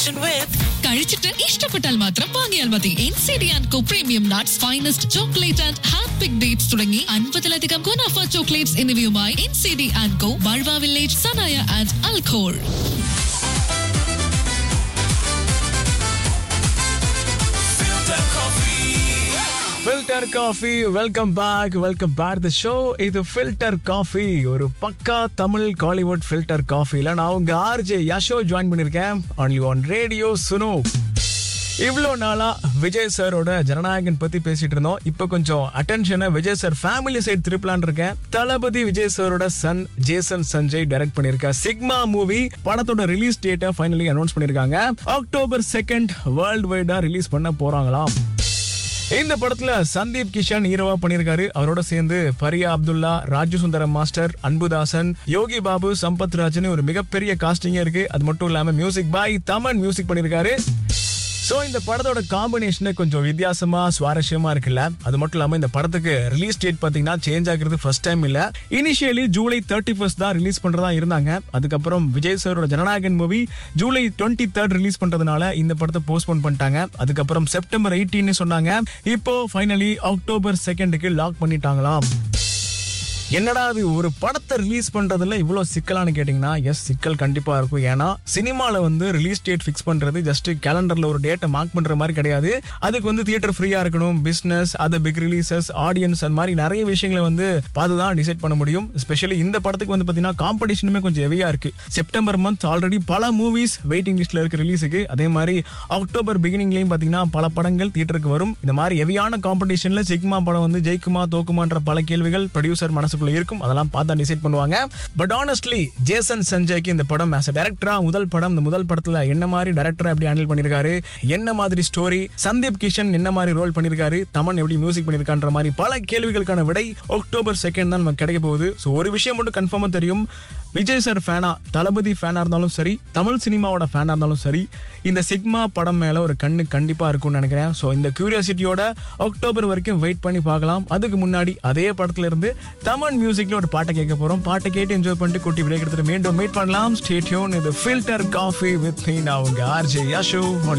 association with കഴിച്ചിട്ട് ഇഷ്ടപ്പെട്ടാൽ മാത്രം വാങ്ങിയാൽ മതി N C D and co premium nuts finest chocolate and hand pick dates തുടങ്ങി അൻപതിലധികം ഗുണാഫ ചോക്ലേറ്റ്സ് എന്നിവയുമായി N C D and co ബൾവ വില്ലേജ് സനായ ആൻഡ് അൽഖോൾ Filter Coffee. Filter coffee welcome back welcome back the show இது filter coffee ஒரு பக்கா தமிழ் காலிவுட் ஃபில்டர் காஃபில நான் உங்க ஆர்ஜே யஷோ ஜாயின் பண்ணிருக்கேன் ஒன்லி ஆன் ரேடியோ சுனோ இவ்வளோ நாளா விஜய் சாரோட ஜனநாயகன் பத்தி பேசிட்டு இருந்தோம் இப்போ கொஞ்சம் அட்டென்ஷனை விஜய் சார் ஃபேமிலி சைடு திருப்பலான் இருக்கேன் தளபதி விஜய் சாரோட சன் ஜேசன் சஞ்சய் டைரக்ட் பண்ணிருக்க சிக்மா மூவி படத்தோட ரிலீஸ் டேட்டை ஃபைனலி அனௌன்ஸ் பண்ணிருக்காங்க அக்டோபர் செகண்ட் வேர்ல்டு வைடா ரிலீஸ் பண்ண போறாங்களாம் இந்த படத்துல சந்தீப் கிஷன் ஹீரோவா பண்ணிருக்காரு அவரோட சேர்ந்து பரியா அப்துல்லா ராஜு சுந்தரம் மாஸ்டர் அன்புதாசன் யோகி பாபு சம்பத் ராஜன் ஒரு மிகப்பெரிய காஸ்டிங்கே இருக்கு அது மட்டும் இல்லாம மியூசிக் பாய் தமன் மியூசிக் பண்ணிருக்காரு சோ இந்த படத்தோட காம்பினேஷன் கொஞ்சம் வித்தியாசமா சுவாரஸ்யமா இருக்குல்ல அது மட்டும் இல்லாம இந்த படத்துக்கு ரிலீஸ் டேட் பாத்தீங்கன்னா சேஞ்ச் ஆகுறது ஃபர்ஸ்ட் டைம் இல்ல இனிஷியலி ஜூலை தேர்ட்டி ஃபர்ஸ்ட் தான் ரிலீஸ் பண்றதா இருந்தாங்க அதுக்கப்புறம் விஜய் சாரோட Jananayagan movie July twenty third release பண்றதுனால இந்த படத்தை போஸ்ட்போன் பண்ணிட்டாங்க அதுக்கப்புறம் செப்டம்பர் 18 சொன்னாங்க இப்போ ஃபைனலி அக்டோபர் செகண்டுக்கு லாக் பண்ணிட்டாங்களாம் என்னடா அது ஒரு படத்தை ரிலீஸ் பண்றதுல இவ்வளவு சிக்கலான்னு கேட்டீங்கன்னா எஸ் சிக்கல் கண்டிப்பா இருக்கும் ஏன்னா சினிமால வந்து ரிலீஸ் டேட் ஃபிக்ஸ் பண்றது ஜஸ்ட் கேலண்டர்ல ஒரு டேட்டை மார்க் பண்ற மாதிரி கிடையாது அதுக்கு வந்து தியேட்டர் ஃப்ரீயா இருக்கணும் பிசினஸ் அது பிக் ரிலீசஸ் ஆடியன்ஸ் அந்த மாதிரி நிறைய விஷயங்களை வந்து பார்த்து தான் டிசைட் பண்ண முடியும் ஸ்பெஷலி இந்த படத்துக்கு வந்து பாத்தீங்கன்னா காம்படிஷனுமே கொஞ்சம் ஹெவியா இருக்கு செப்டம்பர் மந்த் ஆல்ரெடி பல மூவிஸ் வெயிட்டிங் லிஸ்ட்ல இருக்கு ரிலீஸுக்கு அதே மாதிரி அக்டோபர் பிகினிங்லயும் பாத்தீங்கன்னா பல படங்கள் தியேட்டருக்கு வரும் இந்த மாதிரி ஹெவியான காம்படிஷன்ல சிக்மா படம் வந்து ஜெயிக்குமா தோக்குமான்ற பல கேள்விகள் ப்ரொடியூசர் மனசுக்குள்ள இருக்கும் அதெல்லாம் பார்த்தா டிசைட் பண்ணுவாங்க பட் ஆனஸ்ட்லி ஜேசன் சஞ்சய்க்கு இந்த படம் ஆஸ் டேரக்டரா முதல் படம் இந்த முதல் படத்துல என்ன மாதிரி டேரக்டரா எப்படி ஹேண்டில் பண்ணிருக்காரு என்ன மாதிரி ஸ்டோரி சந்தீப் கிஷன் என்ன மாதிரி ரோல் பண்ணிருக்காரு தமன் எப்படி மியூசிக் பண்ணிருக்கான்ற மாதிரி பல கேள்விகளுக்கான விடை அக்டோபர் செகண்ட் தான் நமக்கு கிடைக்க போகுது ஸோ ஒரு விஷயம் மட்டும் கன்ஃபார்மா தெரியும் விஜய் சார் ஃபேனா தளபதி ஃபேனா இருந்தாலும் சரி தமிழ் சினிமாவோட ஃபேனா இருந்தாலும் சரி இந்த சிக்மா படம் மேல ஒரு கண்ணு கண்டிப்பா இருக்கும்னு நினைக்கிறேன் ஸோ இந்த கியூரியாசிட்டியோட அக்டோபர் வரைக்கும் வெயிட் பண்ணி பார்க்கலாம் அதுக்கு முன்னாடி அதே படத்துல இருந்து தமிழ் மியூசிக்ல ஒரு பாட்டை கேட்க போறோம் பாட்டை கேட்டு என்ஜாய் பண்ணிட்டு குட்டி விடை எடுத்துட்டு மீண்டும் மீட் பண்ணலாம் ஸ்டேட்யூன் இது ஃபில்டர் காஃபி வித் நான் உங்க ஆர்ஜே யஷோ